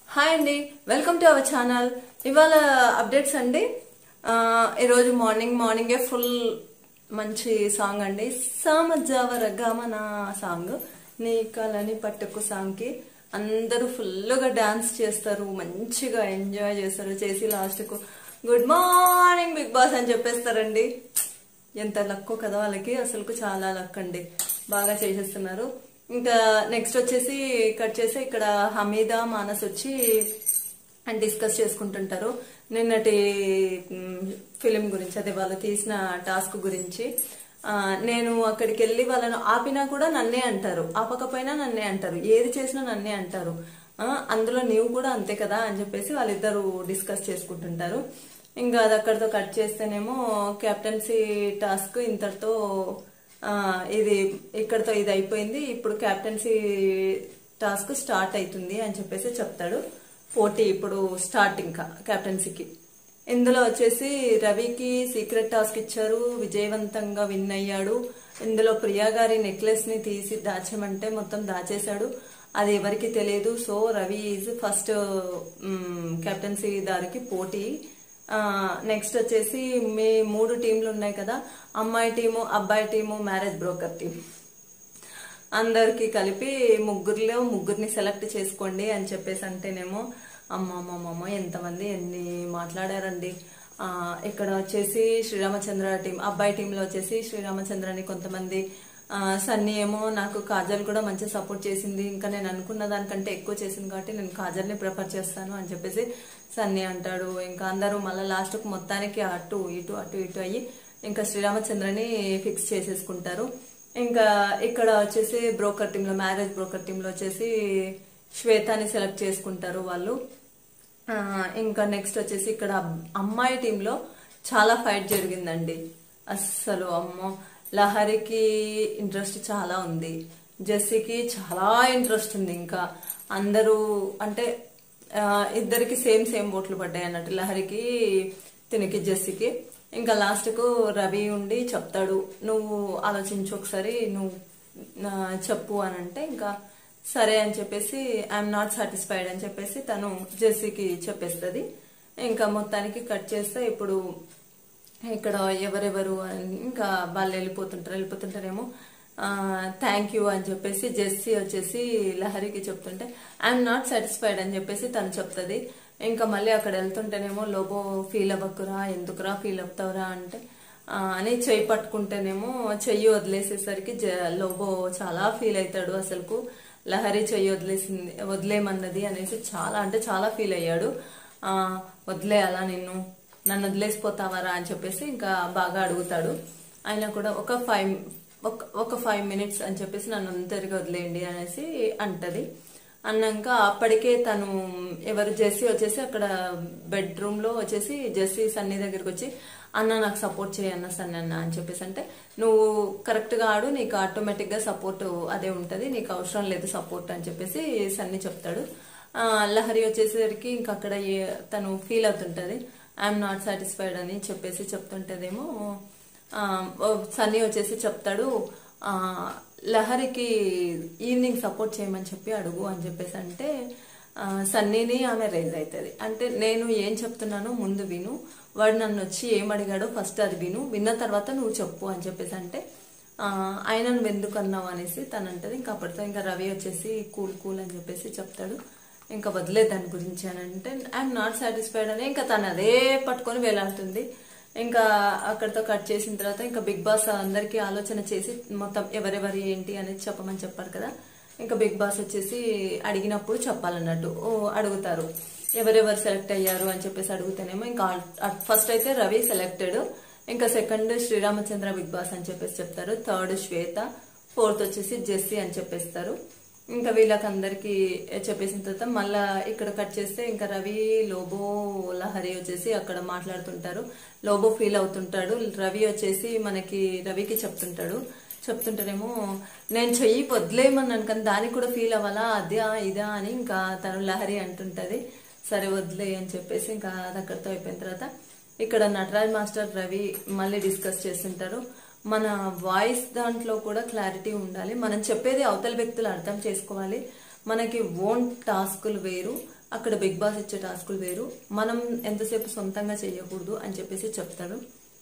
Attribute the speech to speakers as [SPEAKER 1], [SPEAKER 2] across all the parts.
[SPEAKER 1] hi అండి welcome to our channel ఇవాళ updates అండి ఆ, ఈరోజు మార్నింగ్ మార్నింగే ఫుల్ మంచి సాంగ్ అండి సామజావర గమన సాంగ్ నీ కలని పట్టుకు సాంగ్కి అందరూ ఫుల్గా డాన్స్ చేస్తారు మంచిగా ఎంజాయ్ చేస్తారు చేసి లాస్ట్కు గుడ్ మార్నింగ్ బిగ్ బాస్ అని చెప్పేస్తారండి ఎంత లక్కో కదా వాళ్ళకి అసలుకు చాలా లక్ అండి బాగా చేసేస్తున్నారు ఇంకా నెక్స్ట్ వచ్చేసి కట్ చేసి ఇక్కడ హమీదా మానస్ వచ్చి అండ్ డిస్కస్ చేసుకుంటుంటారు నిన్నటి ఫిలిం గురించి అదే వాళ్ళు తీసిన టాస్క్ గురించి ఆ, నేను అక్కడికి వెళ్ళి వాళ్ళను ఆపినా కూడా నన్నే అంటారు ఆపకపోయినా నన్నే అంటారు ఏది చేసినా నన్నే అంటారు ఆ, అందులో నీవు కూడా అంతే కదా అని చెప్పేసి వాళ్ళిద్దరు డిస్కస్ చేసుకుంటుంటారు ఇంకా అది అక్కడితో కట్ చేస్తేనేమో కెప్టెన్సీ టాస్క్ ఇంతటితో ఆ, ఇది ఇక్కడితో ఇది అయిపోయింది ఇప్పుడు కెప్టెన్సీ టాస్క్ స్టార్ట్ అవుతుంది అని చెప్పేసి చెప్తాడు పోటీ ఇప్పుడు స్టార్ట్ ఇంకా కెప్టెన్సీకి ఇందులో వచ్చేసి రవికి సీక్రెట్ టాస్క్ ఇచ్చారు విజయవంతంగా విన్ అయ్యాడు ఇందులో ప్రియా గారి నెక్లెస్ ని తీసి దాచమంటే మొత్తం దాచేశాడు అది ఎవరికి తెలియదు so Ravi is first captaincy దారికి పోటీ నెక్స్ట్ వచ్చేసి మీ మూడు టీంలు ఉన్నాయి కదా అమ్మాయి టీము అబ్బాయి టీము మ్యారేజ్ బ్రోకర్ టీం అందరికి కలిపి ముగ్గురులో ముగ్గురిని సెలెక్ట్ చేసుకోండి అని చెప్పేసి అంటేనేమో అమ్మమ్మమ్మ ఎంతమంది ఎన్ని మాట్లాడారండి ఆ, ఇక్కడ వచ్చేసి శ్రీరామచంద్ర టీం అబ్బాయి టీంలో వచ్చేసి శ్రీరామచంద్రని కొంతమంది ఆ, సన్నీ ఏమో నాకు కాజల్ కూడా మంచి సపోర్ట్ చేసింది ఇంకా నేను అనుకున్న దానికంటే ఎక్కువ చేసింది కాబట్టి నేను కాజల్ని ప్రిఫర్ చేస్తాను అని చెప్పేసి సన్నీ అంటాడు ఇంకా అందరూ మళ్ళీ లాస్ట్కు మొత్తానికి అటు ఇటు అటు ఇటు అయ్యి ఇంకా శ్రీరామచంద్రని ఫిక్స్ చేసేసుకుంటారు ఇంకా ఇక్కడ వచ్చేసి బ్రోకర్ టీంలో మ్యారేజ్ బ్రోకర్ టీంలో వచ్చేసి శ్వేతాని సెలెక్ట్ చేసుకుంటారు వాళ్ళు ఆ, ఇంకా నెక్స్ట్ వచ్చేసి ఇక్కడ అమ్మాయి టీంలో చాలా ఫైట్ జరిగిందండి అస్సలు అమ్మో లహరికి ఇంట్రెస్ట్ చాలా ఉంది జెస్సీకి చాలా ఇంట్రెస్ట్ ఉంది ఇంకా అందరూ అంటే ఆ, ఇద్దరికి సేమ్ సేమ్ ఓట్లు పడ్డాయి అన్నట్టు లహరికి తినికి జెస్సీకి ఇంకా లాస్ట్కు రవి ఉండి చెప్తాడు నువ్వు ఆలోచించు ఒకసారి నువ్వు ఆ, చెప్పు అని అంటే ఇంకా సరే అని చెప్పేసి ఐఎమ్ నాట్ సాటిస్ఫైడ్ అని చెప్పేసి తను జెస్సీకి చెప్పేస్తుంది ఇంకా మొత్తానికి కట్ చేస్తే ఇప్పుడు ఇక్కడ ఎవరెవరు అని ఇంకా వాళ్ళు వెళ్ళిపోతుంటారు వెళ్ళిపోతుంటారేమో థ్యాంక్ యూ అని చెప్పేసి జెస్సీ వచ్చేసి లహరికి చెప్తుంటే ఐఎమ్ నాట్ సాటిస్ఫైడ్ అని చెప్పేసి తను చెప్తుంది ఇంకా మళ్ళీ అక్కడ వెళ్తుంటేనేమో లోబో ఫీల్ అవ్వకురా ఎందుకురా ఫీల్ అవుతావురా అంటే ఆ, అని చెయ్యి పట్టుకుంటేనేమో చెయ్యి వదిలేసేసరికి జ- లోబో చాలా ఫీల్ అవుతాడు అసలుకు లహరి చెయ్యి వదిలేసింది వదిలేమన్నది అనేసి చాలా అంటే చాలా ఫీల్ అయ్యాడు ఆ, వదిలేయాలా నిన్ను నన్ను వదిలేసిపోతావారా అని చెప్పేసి ఇంకా బాగా అడుగుతాడు ఆయన కూడా ఒక ఫైవ్ ఒక ఒక ఫైవ్ మినిట్స్ అని చెప్పేసి నన్ను ఒంటరిగా వదిలేయండి అనేసి అంటది అన్నాక అప్పటికే తను ఎవరు జెస్సీ వచ్చేసి అక్కడ బెడ్రూమ్ లో వచ్చేసి జెస్సీ సన్నీ దగ్గరికి వచ్చి అన్న నాకు సపోర్ట్ చేయన్న సన్నీ అన్న అని చెప్పేసి అంటే నువ్వు కరెక్ట్ గా ఆడు నీకు ఆటోమేటిక్ గా సపోర్ట్ అదే ఉంటది నీకు అవసరం లేదు సపోర్ట్ అని చెప్పేసి సన్నీ చెప్తాడు ఆ, లహరి వచ్చేసరికి ఇంకా అక్కడ ఏ- తను ఫీల్ అవుతుంటది ఐఎమ్ నాట్ సాటిస్ఫైడ్ అని చెప్పేసి చెప్తుంటదేమో ఆ, ఓ సన్నీ వచ్చేసి చెప్తాడు ఆ, లహరికి ఈవినింగ్ సపోర్ట్ చేయమని చెప్పి అడుగు అని చెప్పేసి అంటే ఆ, సన్నీని ఆమె రైజ్ అవుతుంది అంటే నేను ఏం చెప్తున్నానో ముందు విను వాడు నన్ను వచ్చి ఏం అడిగాడో ఫస్ట్ అది విను విన్న తర్వాత నువ్వు చెప్పు అని చెప్పేసి అంటే ఆ, ఆయన నువ్వు ఎందుకు అన్నావు అనేసి తను అంటది ఇంకా అప్పటితో ఇంకా రవి వచ్చేసి కూల్ కూల్ అని చెప్పేసి చెప్తాడు ఇంకా వదిలే దాని గురించి అని అంటే ఐఎమ్ నాట్ సాటిస్ఫైడ్ అని ఇంకా తను అదే పట్టుకొని వేలాడుతుంది ఇంకా అక్కడితో కట్ చేసిన తర్వాత ఇంకా బిగ్ బాస్ అందరికీ ఆలోచన చేసి మొత్తం ఎవరెవరి ఏంటి అనేది చెప్పమని చెప్పారు కదా ఇంకా బిగ్ బాస్ వచ్చేసి అడిగినప్పుడు చెప్పాలన్నట్టు ఓ అడుగుతారు ఎవరెవరు సెలెక్ట్ అయ్యారు అని చెప్పేసి అడుగుతానేమో ఇంకా ఫస్ట్ అయితే రవి సెలెక్టెడ్ ఇంకా సెకండ్ శ్రీరామచంద్ర బిగ్ బాస్ అని చెప్పేసి చెప్తారు థర్డ్ శ్వేత ఫోర్త్ వచ్చేసి జెస్సీ అని చెప్పేస్తారు ఇంకా వీళ్ళకందరికి చెప్పేసిన తర్వాత మళ్ళా ఇక్కడ కట్ చేస్తే ఇంకా రవి లోబో లహరి వచ్చేసి అక్కడ మాట్లాడుతుంటారు లోబో ఫీల్ అవుతుంటాడు రవి వచ్చేసి మనకి రవికి చెప్తుంటాడు చెప్తుంటారేమో నేను చెయ్యి వదిలేయమన్నాను కానీ దానికి కూడా ఫీల్ అవ్వాలా అదా ఇదా అని ఇంకా తను లహరి అంటుంటది సరే వదిలే అని చెప్పేసి ఇంకా అది అక్కడితో అయిపోయిన తర్వాత ఇక్కడ నటరాజ్ మాస్టర్ రవి మళ్ళీ డిస్కస్ చేస్తుంటారు మన వాయిస్ దాంట్లో కూడా క్లారిటీ ఉండాలి మనం చెప్పేది అవతల వ్యక్తులు అర్థం చేసుకోవాలి మనకి ఓన్ టాస్కులు వేరు అక్కడ బిగ్ బాస్ ఇచ్చే టాస్కులు వేరు మనం ఎంతసేపు సొంతంగా చేయకూడదు అని చెప్పేసి చెప్తాడు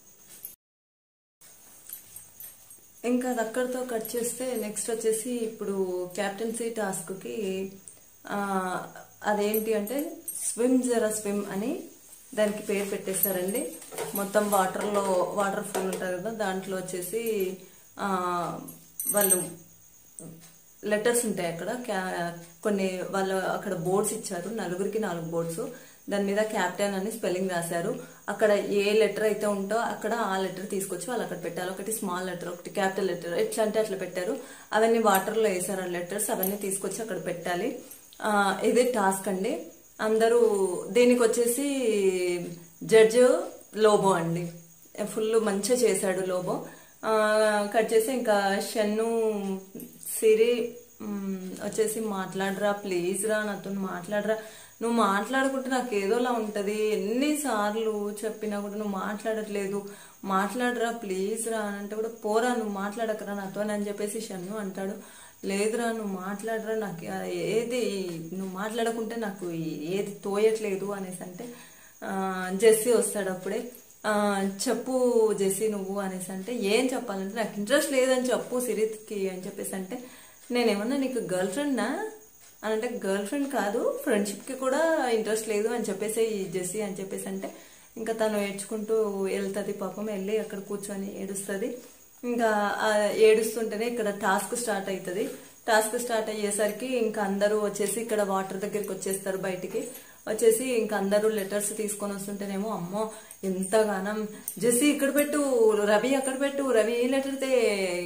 [SPEAKER 1] ఇంకా అది అక్కడితో కట్ చేస్తే నెక్స్ట్ వచ్చేసి ఇప్పుడు క్యాప్టెన్సీ టాస్క్కి ఆ, అదేంటి అంటే స్విమ్ జరా స్విమ్ అని దానికి పేరు పెట్టేశారండి మొత్తం వాటర్లో వాటర్ ఫుల్ ఉంటుంది కదా దాంట్లో వచ్చేసి ఆ, వాళ్ళు లెటర్స్ ఉంటాయి అక్కడ క్యా- కొన్ని వాళ్ళు అక్కడ బోర్డ్స్ ఇచ్చారు నలుగురికి నాలుగు బోర్డ్స్ దాని మీద క్యాప్టెన్ అని స్పెల్లింగ్ రాశారు అక్కడ ఏ లెటర్ అయితే ఉంటో అక్కడ ఆ లెటర్ తీసుకొచ్చి వాళ్ళు అక్కడ పెట్టాలి ఒకటి స్మాల్ లెటర్ ఒకటి క్యాపిటల్ లెటర్ ఎట్లా అంటే అట్లా పెట్టారు అవన్నీ వాటర్ లో వేసారు ఆ లెటర్స్ అవన్నీ తీసుకొచ్చి అక్కడ పెట్టాలి ఆ, ఇది టాస్క్ అండి అందరూ దీనికి వచ్చేసి జడ్జ్ లోబో అండి ఫుల్ మంచిగా చేశాడు లోబో ఆ, కట్ చేసి ఇంకా షన్ను సిరి మ్, వచ్చేసి మాట్లాడరా ప్లీజ్ రా నాతో మాట్లాడరా నువ్వు మాట్లాడుకుంటే నాకు ఏదోలా ఉంటది ఎన్నిసార్లు చెప్పినా కూడా నువ్వు మాట్లాడట్లేదు మాట్లాడరా ప్లీజ్ రా అని అంటే కూడా పోరా నువ్వు మాట్లాడకరా నాతో అని చెప్పేసి షన్ను అంటాడు లేదురా నువ్వు మాట్లాడరా నాకు ఏది నువ్వు మాట్లాడకుంటే నాకు ఏది తోయట్లేదు అనేసి అంటే ఆ, జెస్సీ వస్తాడు అప్పుడే ఆ, చెప్పు జెస్సీ నువ్వు అనేసి అంటే ఏం చెప్పాలంటే నాకు ఇంట్రెస్ట్ లేదని చెప్పు సిరిత్కి అని చెప్పేసి అంటే నేనేమన్నా నీకు గర్ల్ ఫ్రెండ్నా అని అంటే గర్ల్ ఫ్రెండ్ కాదు ఫ్రెండ్షిప్కి కూడా ఇంట్రెస్ట్ లేదు అని చెప్పేసి ఈ జెస్సీ అని చెప్పేసి అంటే ఇంకా తను ఏడ్చుకుంటూ వెళ్తుంది పాపం వెళ్ళి అక్కడ కూర్చొని ఏడుస్తుంది ఇంకా ఆ ఏడుస్తుంటేనే ఇక్కడ టాస్క్ స్టార్ట్ అవుతుంది టాస్క్ స్టార్ట్ అయ్యేసరికి ఇంకా అందరూ వచ్చేసి ఇక్కడ వాటర్ దగ్గరికి వచ్చేస్తారు బయటికి వచ్చేసి ఇంకా అందరూ లెటర్స్ తీసుకొని వస్తుంటేనేమో అమ్మో ఎంతగానం జెస్సీ ఇక్కడ పెట్టు రవి అక్కడ పెట్టు రవి ఏ లెటర్ తే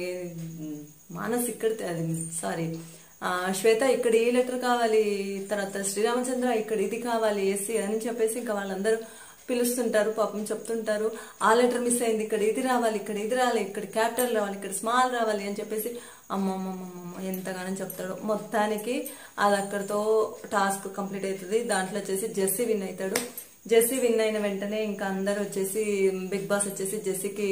[SPEAKER 1] మానస్ ఇక్కడ తే- అది సారీ శ్వేత ఇక్కడ ఈ లెటర్ కావాలి తర్వాత శ్రీరామచంద్ర ఇక్కడ ఇది కావాలి ఎస్సీ అని చెప్పేసి ఇంకా వాళ్ళందరూ పిలుస్తుంటారు పాపం చెప్తుంటారు ఆ లెటర్ మిస్ అయింది ఇక్కడ ఇది రావాలి ఇక్కడ ఇది రావాలి ఇక్కడ క్యాపిటల్ రావాలి ఇక్కడ స్మాల్ రావాలి అని చెప్పేసి అమ్మమ్మమ్మమ్మ ఎంతగానో చెప్తాడు మొత్తానికి అది అక్కడితో టాస్క్ కంప్లీట్ అవుతుంది దాంట్లో వచ్చేసి జెస్సీ విన్ అవుతాడు జెస్సీ విన్ అయిన వెంటనే ఇంకా అందరు వచ్చేసి బిగ్ బాస్ వచ్చేసి జెస్సీకి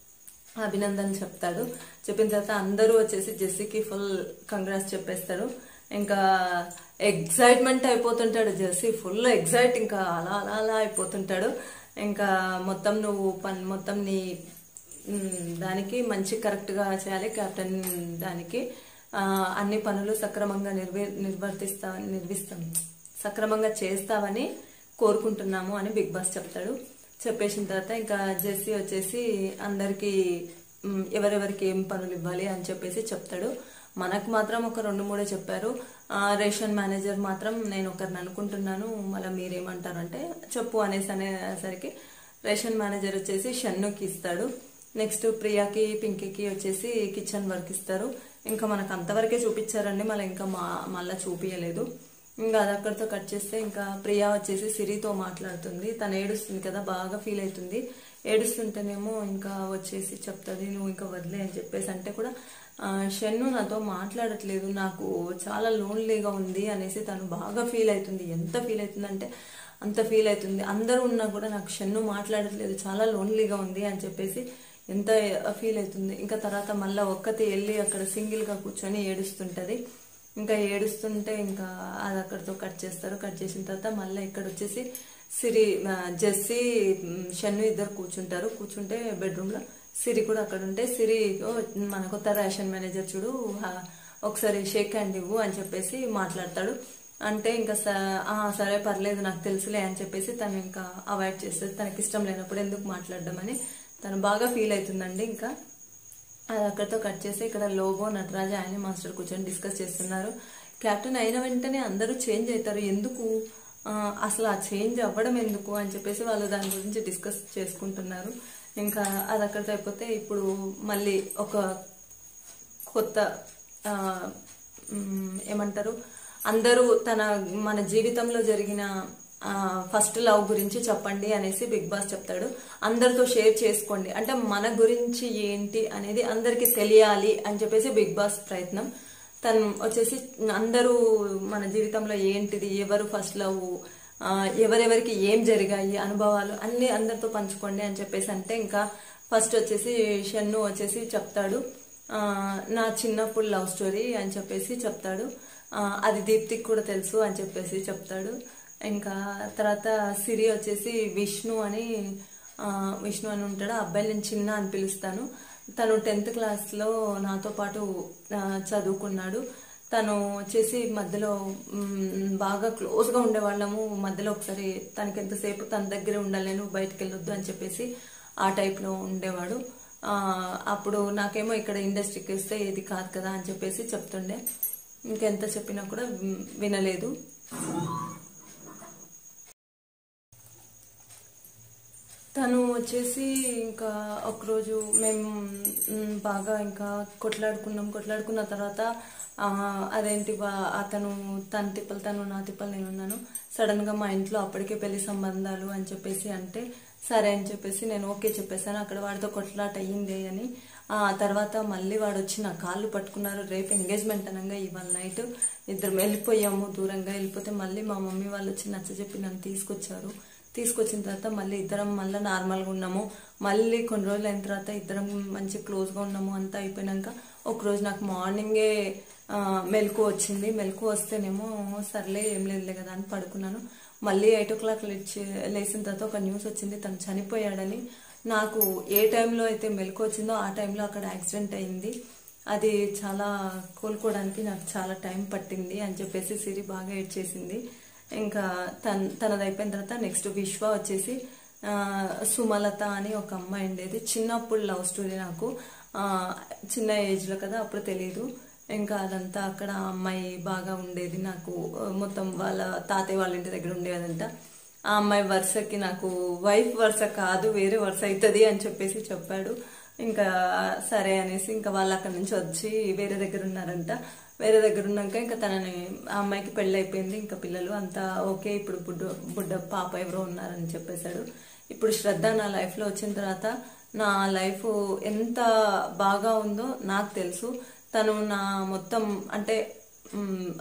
[SPEAKER 1] అభినందన చెప్తాడు చెప్పిన తర్వాత అందరూ వచ్చేసి జెస్సీకి ఫుల్ కంగ్రాట్స్ చెప్పేస్తారు ఇంకా ఎగ్జైట్మెంట్ అయిపోతుంటాడు జెస్సీ ఫుల్ ఎగ్జైట్ ఇంకా అలా అలా అలా అయిపోతుంటాడు ఇంకా మొత్తం నువ్వు పన్ మొత్తం నీ మ్, దానికి మంచి కరెక్ట్ గా చేయాలి కెప్టెన్ దానికి ఆ, అన్ని పనులు సక్రమంగా నిర్వే నిర్వర్తిస్తా నిర్విస్తాం సక్రమంగా చేస్తావని కోరుకుంటున్నాము అని బిగ్ బాస్ చెప్తాడు చెప్పేసిన తర్వాత ఇంకా జెస్సీ వచ్చేసి అందరికి మ్, ఎవరెవరికి ఏం పనులు ఇవ్వాలి అని చెప్పేసి చెప్తాడు మనకు మాత్రం ఒక రెండు మూడే చెప్పారు ఆ, రేషన్ మేనేజర్ మాత్రం నేను ఒకరిని అనుకుంటున్నాను మళ్ళీ మీరేమంటారంటే చెప్పు అనేసి అనేసరికి రేషన్ మేనేజర్ వచ్చేసి షన్నుకి ఇస్తాడు నెక్స్ట్ ప్రియాకి పింకీకి వచ్చేసి కిచెన్ వర్క్ ఇస్తారు ఇంకా మనకు అంతవరకే చూపించారండి మళ్ళీ ఇంకా మా మళ్ళీ చూపించలేదు ఇంకా అది అక్కడితో కట్ చేస్తే ఇంకా ప్రియా వచ్చేసి సిరితో మాట్లాడుతుంది తను ఏడుస్తుంది కదా బాగా ఫీల్ అవుతుంది ఏడుస్తుంటేనేమో ఇంకా వచ్చేసి చెప్తుంది నువ్వు ఇంకా వదిలే అని చెప్పేసి అంటే కూడా ఆ, షన్ను నాతో మాట్లాడట్లేదు నాకు చాలా లోన్లీగా ఉంది అనేసి తను బాగా ఫీల్ అవుతుంది ఎంత ఫీల్ అవుతుందంటే అంత ఫీల్ అవుతుంది అందరూ ఉన్నా కూడా నాకు షన్ను మాట్లాడట్లేదు చాలా లోన్లీగా ఉంది అని చెప్పేసి ఎంత ఫీల్ అవుతుంది ఇంకా తర్వాత మళ్ళీ ఒక్కతే వెళ్ళి అక్కడ సింగిల్ గా కూర్చొని ఏడుస్తుంటది ఇంకా ఏడుస్తుంటే ఇంకా అది అక్కడితో కట్ చేస్తారు కట్ చేసిన తర్వాత మళ్ళీ ఇక్కడ వచ్చేసి సిరి ఆ, జెస్సీ మ్, షన్ను ఇద్దరు కూర్చుంటారు కూర్చుంటే బెడ్రూమ్ లో సిరి కూడా అక్కడ ఉంటే సిరి "ఓ, మన కొత్త రేషన్ మేనేజర్ చూడు హా- ఒకసారి షేక్ హ్యాండ్ ఇవ్వు అని చెప్పేసి మాట్లాడతాడు అంటే ఇంకా స- "ఆ, సరే పర్లేదు నాకు తెలుసులే అని చెప్పేసి తను ఇంకా అవాయిడ్ చేస్తుంది తనకి ఇష్టం లేనప్పుడు ఎందుకు మాట్లాడడం అని తను బాగా ఫీల్ అవుతుందండి ఇంకా అది అక్కడితో కట్ చేసి ఇక్కడ లోగో నటరాజ ఆయన మాస్టర్ కూర్చొని డిస్కస్ చేస్తున్నారు కెప్టెన్ అయిన వెంటనే అందరూ చేంజ్ అవుతారు ఎందుకు ఆ, అసలు ఆ చేంజ్ అవ్వడం ఎందుకు అని చెప్పేసి వాళ్ళు దాని గురించి డిస్కస్ చేసుకుంటున్నారు ఇంకా అది అక్కడితో అయిపోతే ఇప్పుడు మళ్ళీ ఒక కొత్త ఆ, మ్, ఏమంటారు అందరూ తన మన జీవితంలో జరిగిన ఫస్ట్ లవ్ గురించి చెప్పండి అనేసి బిగ్ బాస్ చెప్తాడు అందరితో షేర్ చేసుకోండి అంటే మన గురించి ఏంటి అనేది అందరికి తెలియాలి అని చెప్పేసి బిగ్ బాస్ ప్రయత్నం తను వచ్చేసి అందరూ మన జీవితంలో ఏంటిది ఎవరు ఫస్ట్ లవ్ ఆ, ఎవరెవరికి ఏం జరిగాయి అనుభవాలు అన్ని అందరితో పంచుకోండి అని చెప్పేసి అంటే ఇంకా ఫస్ట్ వచ్చేసి షన్ను వచ్చేసి చెప్తాడు ఆ, నా చిన్నప్పుడు లవ్ స్టోరీ అని చెప్పేసి చెప్తాడు ఆ, అది దీప్తికి కూడా తెలుసు అని చెప్పేసి చెప్తాడు ఇంకా తర్వాత సిరి వచ్చేసి విష్ణు అని ఆ, విష్ణు అని ఉంటాడు ఆ అబ్బాయి నేను చిన్న అని పిలుస్తాను తను టెన్త్ క్లాస్లో నాతో పాటు ఆ, చదువుకున్నాడు తను వచ్చేసి మధ్యలో మ్, బాగా క్లోజ్గా ఉండేవాళ్ళము మధ్యలో ఒకసారి తనకి ఎంతసేపు తన దగ్గరే ఉండాలి నేను బయటకు వెళ్ళొద్దు అని చెప్పేసి ఆ టైప్లో ఉండేవాడు ఆ, అప్పుడు నాకేమో ఇక్కడ ఇండస్ట్రీకి వస్తే ఏది కాదు కదా అని చెప్పేసి చెప్తుండే ఇంకెంత చెప్పినా కూడా మ్, వినలేదు తను వచ్చేసి ఇంకా ఒకరోజు మేము మ్, బాగా ఇంకా కొట్లాడుకున్నాం కొట్లాడుకున్న తర్వాత ఆ, అదేంటి వా- అతను తన తిప్పలు తను నా తిప్పలు నేను ఉన్నాను సడన్ గా మా ఇంట్లో అప్పటికే పెళ్లి సంబంధాలు అని చెప్పేసి అంటే సరే అని చెప్పేసి నేను ఓకే చెప్పేసాను అక్కడ వాడితో కొట్లాట అయ్యింది అని ఆ తర్వాత మళ్ళీ వాడు వచ్చి నా కాళ్ళు పట్టుకున్నారు రేపు ఎంగేజ్మెంట్ అనగా ఇవాళ నైట్ ఇద్దరం వెళ్ళిపోయాము దూరంగా వెళ్ళిపోతే మళ్ళీ మా మమ్మీ వాళ్ళు వచ్చి నచ్చ చెప్పి నన్ను తీసుకొచ్చారు తీసుకొచ్చిన తర్వాత మళ్ళీ ఇద్దరం మళ్ళీ నార్మల్గా ఉన్నాము మళ్ళీ కొన్ని రోజులు అయిన తర్వాత ఇద్దరం మంచి క్లోజ్గా ఉన్నాము అంతా అయిపోయినాక ఒక రోజు నాకు మార్నింగే ఆ, మెలకు వచ్చింది మెలకు వస్తేనేమో సర్లే ఏం లేదులే కదా అని పడుకున్నాను మళ్ళీ ఎయిట్ ఓ క్లాక్ లేచి లేచిన తర్వాత ఒక న్యూస్ వచ్చింది తను చనిపోయాడని నాకు ఏ టైంలో అయితే మెలకు వచ్చిందో ఆ టైంలో అక్కడ యాక్సిడెంట్ అయింది అది చాలా కోలుకోవడానికి నాకు చాలా టైం పట్టింది అని చెప్పేసి సిరి బాగా ఏడ్చేసింది ఇంకా తన తనది అయిపోయిన తర్వాత నెక్స్ట్ విశ్వ వచ్చేసి ఆ, సుమలత అని ఒక అమ్మాయి ఉండేది చిన్నప్పుడు లవ్ స్టోరీ నాకు ఆ, చిన్న ఏజ్లో కదా అప్పుడు తెలియదు ఇంకా అదంతా అక్కడ ఆ అమ్మాయి బాగా ఉండేది నాకు ఆ, మొత్తం వాళ్ళ తాతయ్య వాళ్ళ ఇంటి దగ్గర ఉండేదంట ఆ అమ్మాయి వరుసకి నాకు వైఫ్ వరుస కాదు వేరే వరుస అవుతుంది అని చెప్పేసి చెప్పాడు ఇంకా సరే అనేసి ఇంకా వాళ్ళు అక్కడి నుంచి వచ్చి వేరే దగ్గర ఉన్నారంట వేరే దగ్గర ఉన్నాక ఇంకా తనని ఆ అమ్మాయికి పెళ్ళి అయిపోయింది ఇంకా పిల్లలు అంతా ఓకే ఇప్పుడు బుడ్డ బుడ్డ పాప ఎవరో ఉన్నారని చెప్పేశాడు ఇప్పుడు శ్రద్ధ నా లైఫ్లో వచ్చిన తర్వాత నా లైఫ్ ఎంత బాగా ఉందో నాకు తెలుసు తను నా మొత్తం అంటే మ్,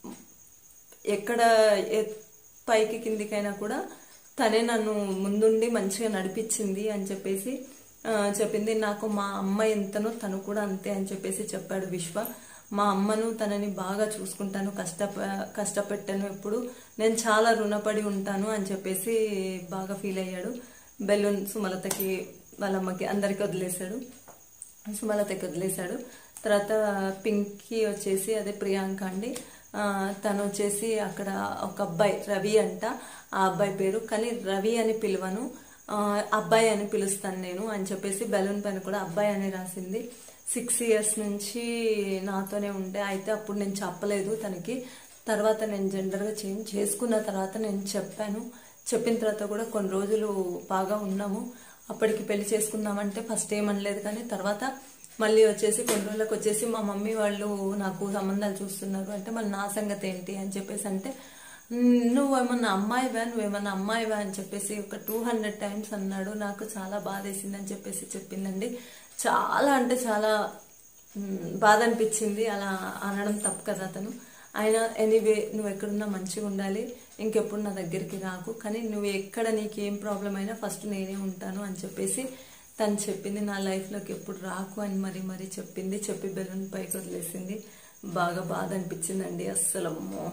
[SPEAKER 1] ఎక్కడ ఏ- పైకి కిందికైనా కూడా తనే నన్ను ముందుండి మంచిగా నడిపించింది అని చెప్పేసి ఆ, చెప్పింది నాకు మా అమ్మ ఎంతనో తను కూడా అంతే అని చెప్పేసి చెప్పాడు విశ్వ మా అమ్మను తనని బాగా చూసుకుంటాను కష్టప కష్టపెట్టాను ఎప్పుడు నేను చాలా రుణపడి ఉంటాను అని చెప్పేసి బాగా ఫీల్ అయ్యాడు బెలూన్ సుమలతకి వాళ్ళ అమ్మకి అందరికి వదిలేశాడు సుమలతకి వదిలేశాడు తర్వాత పింకీ వచ్చేసి అదే ప్రియాంక అండి ఆ, తను వచ్చేసి అక్కడ ఒక అబ్బాయి రవి అంట ఆ అబ్బాయి పేరు కానీ రవి అని పిలవను ఆ, అబ్బాయి అని పిలుస్తాను నేను అని చెప్పేసి బెలూన్ పైన కూడా అబ్బాయి అని రాసింది సిక్స్ ఇయర్స్ నుంచి నాతోనే ఉండే అయితే అప్పుడు నేను చెప్పలేదు తనకి తర్వాత నేను జెండర్గా చేంజ్ చేసుకున్న తర్వాత నేను చెప్పాను చెప్పిన తర్వాత కూడా కొన్ని రోజులు బాగా ఉన్నాము అప్పటికి పెళ్లి చేసుకుందామంటే ఫస్ట్ ఏమనలేదు కానీ తర్వాత మళ్ళీ వచ్చేసి కొన్ని రోజులకు వచ్చేసి మా మమ్మీ వాళ్ళు నాకు సంబంధాలు చూస్తున్నారు అంటే మళ్ళీ నా సంగతి ఏంటి అని చెప్పేసి అంటే "మ్, నువ్వేమన్నా అమ్మాయివా నువ్వేమన్నా అమ్మాయివా అని చెప్పేసి ఒక టూ హండ్రెడ్ టైమ్స్ అన్నాడు నాకు చాలా బాధేసింది అని చెప్పేసి చెప్పిందండి చాలా అంటే చాలా మ్, బాధ అనిపించింది అలా అనడం తప్పు కదా అతను ఆయన ఎనీవే నువ్వు ఎక్కడున్నా మంచిగా ఉండాలి ఇంకెప్పుడు నా దగ్గరికి రాకు కానీ నువ్వు ఎక్కడ నీకు ఏం ప్రాబ్లం అయినా ఫస్ట్ నేనే ఉంటాను అని చెప్పేసి తను చెప్పింది నా లైఫ్లోకి ఎప్పుడు రాకు అని మరి మరి చెప్పింది చెప్పి బెలూన్ పైకి వదిలేసింది బాగా బాధ అనిపించిందండి అస్సలు అమ్మో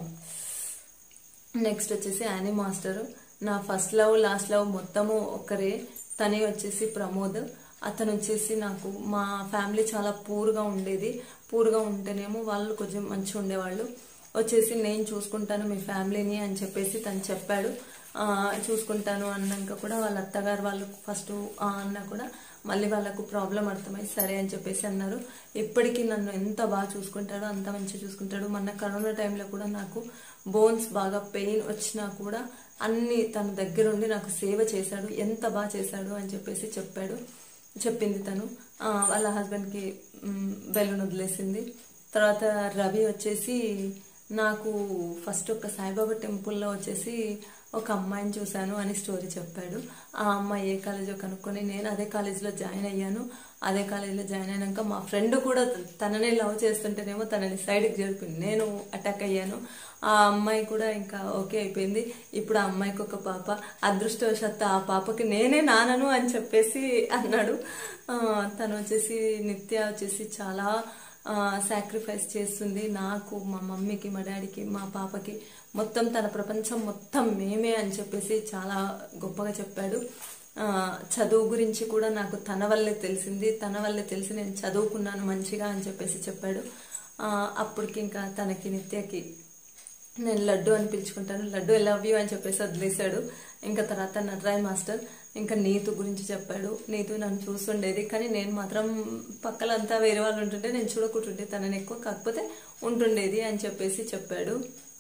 [SPEAKER 1] నెక్స్ట్ వచ్చేసి యానీ మాస్టర్ నా ఫస్ట్ లవ్ లాస్ట్ లవ్ మొత్తము ఒకరే తనే వచ్చేసి ప్రమోద్ అతను వచ్చేసి నాకు మా ఫ్యామిలీ చాలా పూర్గా ఉండేది పూర్గా ఉంటేనేమో వాళ్ళు కొంచెం మంచిగా ఉండేవాళ్ళు వచ్చేసి నేను చూసుకుంటాను మీ ఫ్యామిలీని అని చెప్పేసి తను చెప్పాడు ఆ, చూసుకుంటాను అన్నాక కూడా వాళ్ళ అత్తగారు వాళ్ళు ఫస్ట్ అన్న కూడా మళ్ళీ వాళ్ళకు ప్రాబ్లం అర్థమై సరే అని చెప్పేసి అన్నారు ఇప్పటికీ నన్ను ఎంత బాగా చూసుకుంటాడో అంత మంచిగా చూసుకుంటాడు మొన్న కరోనా టైంలో కూడా నాకు బోన్స్ బాగా పెయిన్ వచ్చినా కూడా అన్ని తన దగ్గరుండి నాకు సేవ చేశాడు ఎంత బాగా చేశాడు అని చెప్పేసి చెప్పాడు చెప్పింది తను ఆ, వాళ్ళ హస్బెండ్కి బెలూన్ వదిలేసింది తర్వాత రవి వచ్చేసి నాకు ఫస్ట్ ఒక సాయిబాబా టెంపుల్లో వచ్చేసి ఒక అమ్మాయిని చూశాను అని స్టోరీ చెప్పాడు ఆ అమ్మాయి ఏ కాలేజో కనుక్కొని నేను అదే కాలేజీలో జాయిన్ అయ్యాను అదే కాలేజీలో జాయిన్ అయినాక మా ఫ్రెండ్ కూడా తననే లవ్ చేస్తుంటేనేమో తనని సైడ్కి జరిపింది నేను అటాక్ అయ్యాను ఆ అమ్మాయి కూడా ఇంకా ఓకే అయిపోయింది ఇప్పుడు ఆ అమ్మాయికి ఒక పాప అదృష్టవశాత్తు ఆ పాపకి నేనే నానను అని చెప్పేసి అన్నాడు ఆ, తను వచ్చేసి నిత్య వచ్చేసి చాలా సాక్రిఫైస్ చేస్తుంది నాకు మా మమ్మీకి మా డాడీకి మా పాపకి మొత్తం తన ప్రపంచం మొత్తం మేమే అని చెప్పేసి చాలా గొప్పగా చెప్పాడు ఆ, చదువు గురించి కూడా నాకు తన వల్లే తెలిసింది తన వల్లే తెలిసి నేను చదువుకున్నాను మంచిగా అని చెప్పేసి చెప్పాడు ఆ, అప్పటికి ఇంకా తనకి నిత్యకి నేను లడ్డు అని పిలుచుకుంటాను లడ్డు ఐ లవ్ యూ అని చెప్పేసి వదిలేశాడు ఇంకా తర్వాత నటరాయ్ మాస్టర్ ఇంకా నీతు గురించి చెప్పాడు నీతు నన్ను చూస్తుండేది కానీ నేను మాత్రం పక్కలంతా వేరే వాళ్ళు ఉంటుంటే నేను చూడకుంటుండే తనని ఎక్కువ కాకపోతే ఉంటుండేది అని చెప్పేసి చెప్పాడు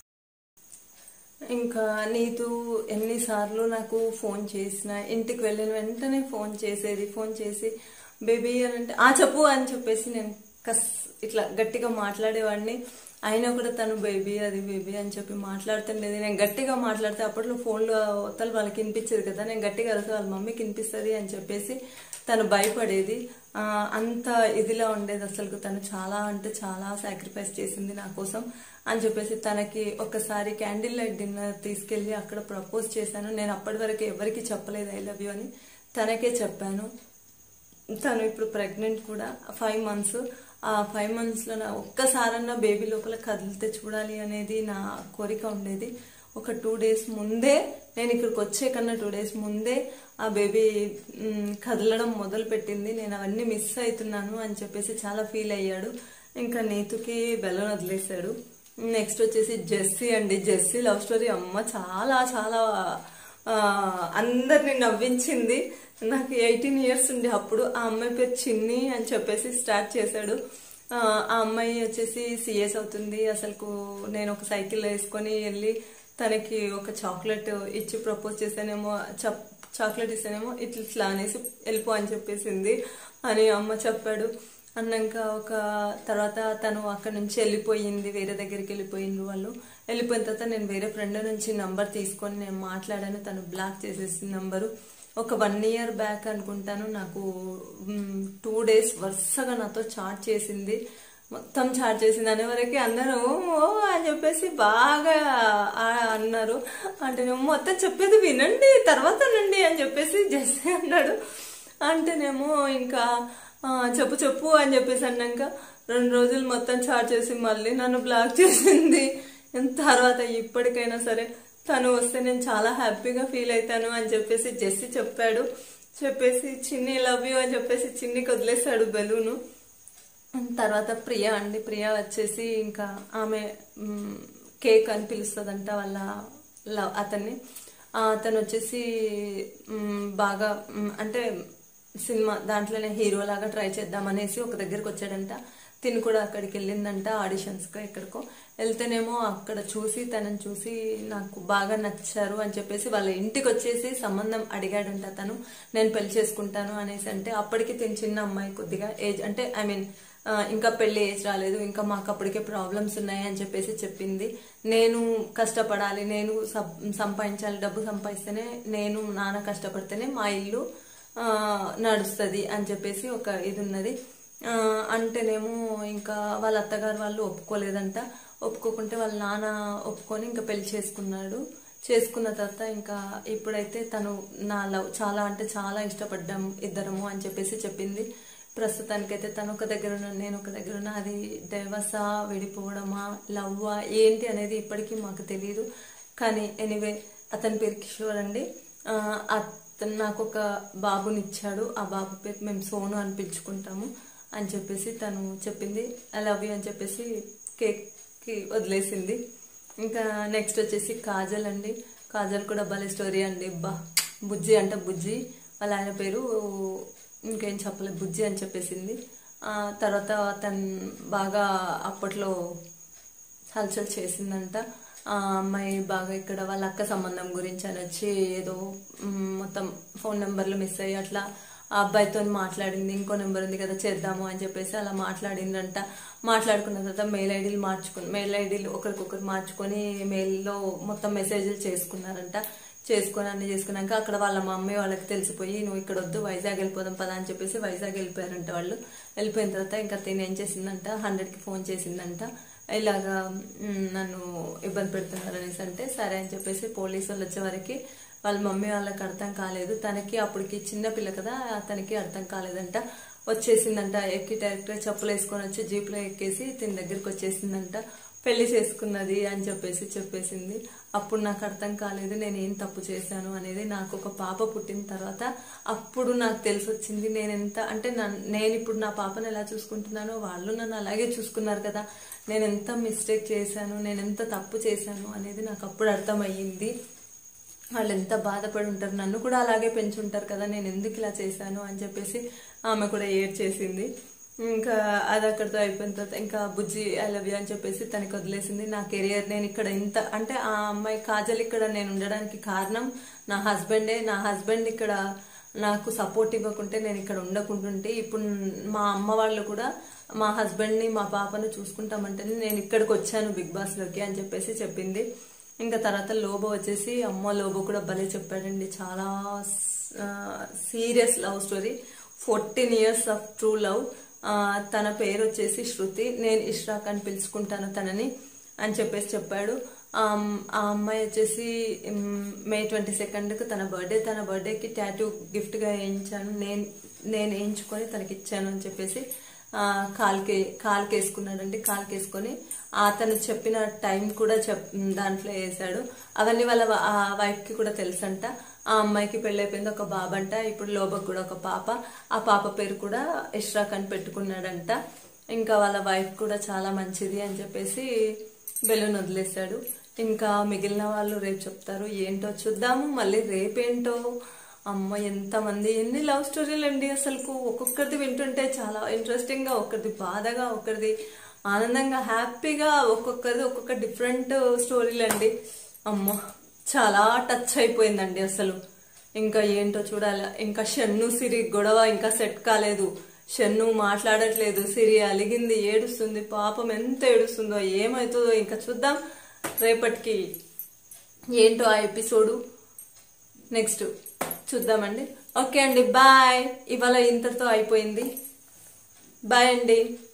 [SPEAKER 1] ఇంకా నీతు ఎన్నిసార్లు నాకు ఫోన్ చేసిన ఇంటికి వెళ్ళిన వెంటనే ఫోన్ చేసేది ఫోన్ చేసి బేబీ అని అంటే ఆ చెప్పు అని చెప్పేసి నేను కస్ ఇట్లా గట్టిగా మాట్లాడేవాడిని అయినా కూడా తను బేబీ అది బేబీ అని చెప్పి మాట్లాడుతుండేది నేను గట్టిగా మాట్లాడితే అప్పట్లో ఫోన్లో అవతల వాళ్ళకి వినిపించేది కదా నేను గట్టిగా అరిస్తే వాళ్ళ మమ్మీకి వినిపిస్తుంది అని చెప్పేసి తను భయపడేది ఆ, అంత ఇదిలా ఉండేది అసలు తను చాలా అంటే చాలా సాక్రిఫైస్ చేసింది నా కోసం అని చెప్పేసి తనకి ఒకసారి క్యాండిల్ లైట్ డిన్నర్ తీసుకెళ్లి అక్కడ ప్రపోజ్ చేశాను నేను అప్పటి వరకు ఎవరికి చెప్పలేదు ఐ లవ్ యూ అని తనకే చెప్పాను తను ఇప్పుడు ప్రెగ్నెంట్ కూడా ఫైవ్ మంత్స్ ఆ ఫైవ్ మంత్స్లో నా ఒక్కసారన్నా బేబీ లోపల కదిలితే చూడాలి అనేది నా కోరిక ఉండేది ఒక టూ డేస్ ముందే నేను ఇక్కడికి వచ్చే కన్నా టూ డేస్ ముందే ఆ బేబీ మ్, కదలడం మొదలు పెట్టింది నేను అవన్నీ మిస్ అవుతున్నాను అని చెప్పేసి చాలా ఫీల్ అయ్యాడు ఇంకా నీతుకి బెలూన్ వదిలేశాడు నెక్స్ట్ వచ్చేసి జెస్సీ అండి జెస్సీ లవ్ స్టోరీ అమ్మ చాలా చాలా ఆ, అందరిని నవ్వించింది నాకు ఎయిటీన్ ఇయర్స్ ఉండే అప్పుడు ఆ అమ్మాయి పేరు చిన్ని అని చెప్పేసి స్టార్ట్ చేశాడు ఆ ఆ అమ్మాయి వచ్చేసి సిఎస్ అవుతుంది అసలుకు నేను ఒక సైకిల్ వేసుకొని వెళ్ళి తనకి ఒక చాక్లెట్ ఇచ్చి ప్రపోజ్ చేశానేమో చప్ చాక్లెట్ ఇస్తానేమో ఇట్లా ఇట్లా అనేసి వెళ్ళిపో అని చెప్పేసింది అని అమ్మ చెప్పాడు అన్నాక ఒక తర్వాత తను అక్కడ నుంచి వెళ్ళిపోయింది వేరే దగ్గరికి వెళ్ళిపోయిండ్రు వాళ్ళు వెళ్ళిపోయిన తర్వాత నేను వేరే ఫ్రెండ్ నుంచి నంబర్ తీసుకొని నేను మాట్లాడాను తను బ్లాక్ చేసేసింది నంబరు ఒక వన్ ఇయర్ బ్యాక్ అనుకుంటాను నాకు టూ డేస్ వరుసగా నాతో చాట్ చేసింది మొత్తం చాట్ చేసింది అనే వరకు అందరూ ఓ అని చెప్పేసి బాగా ఆ అన్నారు అంటే నేను మొత్తం చెప్పేది వినండి తర్వాత నండి అని చెప్పేసి జస్ట్ అన్నాడు అంటేనేమో ఇంకా ఆ, చెప్పు చెప్పు అని చెప్పేసి అన్నాక రెండు రోజులు మొత్తం చాట్ చేసి మళ్ళీ నన్ను బ్లాక్ చేసింది తర్వాత ఇప్పటికైనా సరే తను వస్తే నేను చాలా హ్యాపీగా ఫీల్ అవుతాను అని చెప్పేసి జెస్సీ చెప్పాడు చెప్పేసి చిన్ని లవ్ యూ అని చెప్పేసి చిన్నికి వదిలేశాడు బెలూను తర్వాత ప్రియా అండి ప్రియా వచ్చేసి ఇంకా ఆమె మ్, కేక్ అని పిలుస్తుందంట వాళ్ళ లవ్ అతన్ని ఆ, అతను వచ్చేసి మ్, బాగా మ్, అంటే సినిమా దాంట్లోనే హీరో లాగా ట్రై చేద్దామనేసి ఒక దగ్గరికి వచ్చాడంట తిని కూడా అక్కడికి వెళ్ళిందంట ఆడిషన్స్కి ఎక్కడికో వెళ్తేనేమో అక్కడ చూసి తనని చూసి నాకు బాగా నచ్చారు అని చెప్పేసి వాళ్ళ ఇంటికి వచ్చేసి సంబంధం అడిగాడంట తను నేను పెళ్లి చేసుకుంటాను అనేసి అంటే అప్పటికి తిని చిన్న అమ్మాయి కొద్దిగా ఏజ్ అంటే ఐ మీన్ ఇంకా పెళ్లి ఏజ్ రాలేదు ఇంకా మాకు అప్పటికే ప్రాబ్లమ్స్ ఉన్నాయి అని చెప్పేసి చెప్పింది నేను కష్టపడాలి నేను సం- సంపాదించాలి డబ్బు సంపాదిస్తేనే నేను నాన్న కష్టపడితేనే మా ఇల్లు ఆ, నడుస్తుంది అని చెప్పేసి ఒక ఇది ఉన్నది ఆ, అంటేనేమో ఇంకా వాళ్ళ అత్తగారు వాళ్ళు ఒప్పుకోలేదంట ఒప్పుకోకుంటే వాళ్ళ నాన్న ఒప్పుకొని ఇంకా పెళ్లి చేసుకున్నాడు చేసుకున్న తర్వాత ఇంకా ఇప్పుడైతే తను నా లవ్ చాలా అంటే చాలా ఇష్టపడ్డాము ఇద్దరము అని చెప్పేసి చెప్పింది ప్రస్తుతానికైతే తను ఒక దగ్గర ఉన్న నేను ఒక దగ్గర ఉన్న అది డైవర్సా విడిపోవడమా లవ్వా ఏంటి అనేది ఇప్పటికీ మాకు తెలియదు కానీ ఎనీవే అతని పేరు కిషోర్ అండి ఆ, అతను నాకు ఒక బాబునిచ్చాడు ఆ బాబు పేరు మేము సోను అని పిలుచుకుంటాము అని చెప్పేసి తను చెప్పింది ఐ లవ్ యూ అని చెప్పేసి కేక్కి వదిలేసింది ఇంకా నెక్స్ట్ వచ్చేసి కాజల్ అండి కాజల్ కూడా భలే స్టోరీ అండి బా బుజ్జి అంటే బుజ్జి వాళ్ళ ఆయన పేరు ఇంకేం చెప్పలేదు బుజ్జి అని చెప్పేసింది ఆ తర్వాత తను బాగా అప్పట్లో హల్చల్ చేసిందంట ఆ అమ్మాయి బాగా ఇక్కడ వాళ్ళ అక్క సంబంధం గురించి అని వచ్చి ఏదో మ్, మొత్తం ఫోన్ నెంబర్లు మిస్ అయ్యి అట్లా ఆ అబ్బాయితో మాట్లాడింది ఇంకో నెంబర్ ఉంది కదా చేద్దాము అని చెప్పేసి అలా మాట్లాడిందంట మాట్లాడుకున్న తర్వాత మెయిల్ ఐడీలు మార్చుకుని మెయిల్ ఐడీలు ఒకరికొకరు మార్చుకొని మెయిల్లో మొత్తం మెసేజ్లు చేసుకున్నారంట చేసుకొని అన్ని చేసుకున్నాక అక్కడ వాళ్ళ మమ్మీ వాళ్ళకి తెలిసిపోయి నువ్వు ఇక్కడ వద్దు వైజాగ్ వెళ్ళిపోదాం పదా అని చెప్పేసి వైజాగ్ వెళ్ళిపోయారంట వాళ్ళు వెళ్ళిపోయిన తర్వాత ఇంకా తిని ఏం చేసిందంట హండ్రెడ్కి ఫోన్ చేసిందంట ఇలాగా మ్, నన్ను ఇబ్బంది పెడుతున్నారు అనేసి అంటే సరే అని చెప్పేసి పోలీసు వాళ్ళు వచ్చే వరకు వాళ్ళ మమ్మీ వాళ్ళకి అర్థం కాలేదు తనకి అప్పటికి చిన్న పిల్ల కదా తనకి అర్థం కాలేదంట వచ్చేసిందంట ఎక్కి డైరెక్ట్గా చెప్పులు వేసుకొని వచ్చి జీప్లో ఎక్కేసి తిని దగ్గరికి వచ్చేసిందంట పెళ్లి చేసుకున్నది అని చెప్పేసి చెప్పేసింది అప్పుడు నాకు అర్థం కాలేదు నేను ఏం తప్పు చేశాను అనేది నాకు ఒక పాప పుట్టిన తర్వాత అప్పుడు నాకు తెలిసి వచ్చింది నేను ఎంత అంటే నన్- నేను ఇప్పుడు నా పాపను ఎలా చూసుకుంటున్నానో వాళ్ళు నన్ను అలాగే చూసుకున్నారు కదా నేను ఎంత మిస్టేక్ చేశాను నేను ఎంత తప్పు చేశాను అనేది నాకు అప్పుడు అర్థమయ్యింది వాళ్ళు ఎంత బాధపడి ఉంటారు నన్ను కూడా అలాగే పెంచుంటారు కదా నేను ఎందుకు ఇలా చేశాను అని చెప్పేసి ఆమె కూడా ఏడ్ చేసింది ఇంకా అది అక్కడితో అయిపోయిన తర్వాత ఇంకా బుజ్జి ఐ లవ్ యూ అని చెప్పేసి తనకి వదిలేసింది నా కెరియర్ నేను ఇక్కడ ఇంత అంటే ఆ అమ్మాయి కాజల్ ఇక్కడ నేను ఉండడానికి కారణం నా హస్బెండే నా హస్బెండ్ ఇక్కడ నాకు సపోర్ట్ ఇవ్వకుంటే నేను ఇక్కడ ఉండకుంటుంటే ఇప్పుడు మా అమ్మ వాళ్ళు కూడా మా హస్బెండ్ని మా పాపను చూసుకుంటామంటేనే నేను ఇక్కడికి వచ్చాను బిగ్ బాస్లోకి అని చెప్పేసి చెప్పింది ఇంకా తర్వాత లోబో వచ్చేసి అమ్మ లోబో కూడా భలే చెప్పాడండి చాలా serious love story fourteen years of true love తన పేరు వచ్చేసి శృతి నేను ఇష్రాక్ అని పిలుచుకుంటాను తనని అని చెప్పేసి చెప్పాడు ఆ అమ్- ఆ అమ్మాయి వచ్చేసి మ్, మే ట్వంటీ సెకండ్కి తన బర్త్డే తన బర్త్డేకి టాటూ గిఫ్ట్గా వేయించాను నేను నేను వేయించుకొని తనకి ఇచ్చాను అని చెప్పేసి ఆ, కాలుకి కాలుకి వేసుకున్నాడండి కాలుకి వేసుకొని అతను చెప్పిన టైం కూడా చెప్ దాంట్లో వేసాడు అవన్నీ వాళ్ళ వా- ఆ వైఫ్కి కూడా తెలుసంట ఆ అమ్మాయికి పెళ్ళైపోయింది ఒక బాబంట ఇప్పుడు లోబకు కూడా ఒక పాప ఆ పాప పేరు కూడా ఇష్రాక్ అని పెట్టుకున్నాడంట ఇంకా వాళ్ళ వైఫ్ కూడా చాలా మంచిది అని చెప్పేసి బెలూన్ వదిలేశాడు ఇంకా మిగిలిన వాళ్ళు రేపు చెప్తారు ఏంటో చూద్దాము మళ్ళీ రేపేంటో అమ్మ ఎంతమంది ఎన్ని లవ్ స్టోరీలు అండి అసలు ఒక్కొక్కరిది వింటుంటే చాలా ఇంట్రెస్టింగ్ గా ఒక్కరిది బాధగా ఒక్కరిది ఆనందంగా హ్యాపీగా ఒక్కొక్కరిది ఒక్కొక్క డిఫరెంట్ స్టోరీలు అండి అమ్మ చాలా టచ్ అయిపోయిందండి అసలు ఇంకా ఏంటో చూడాలి ఇంకా షన్ను సిరి గొడవ ఇంకా సెట్ కాలేదు షన్ను మాట్లాడట్లేదు సిరి అలిగింది ఏడుస్తుంది పాపం ఎంత ఏడుస్తుందో ఏమవుతుందో ఇంకా చూద్దాం రేపటికి ఏంటో ఆ ఎపిసోడు నెక్స్ట్ చూద్దామండి ఓకే అండి బాయ్ ఇవాళ ఇంతటితో అయిపోయింది బాయ్ అండి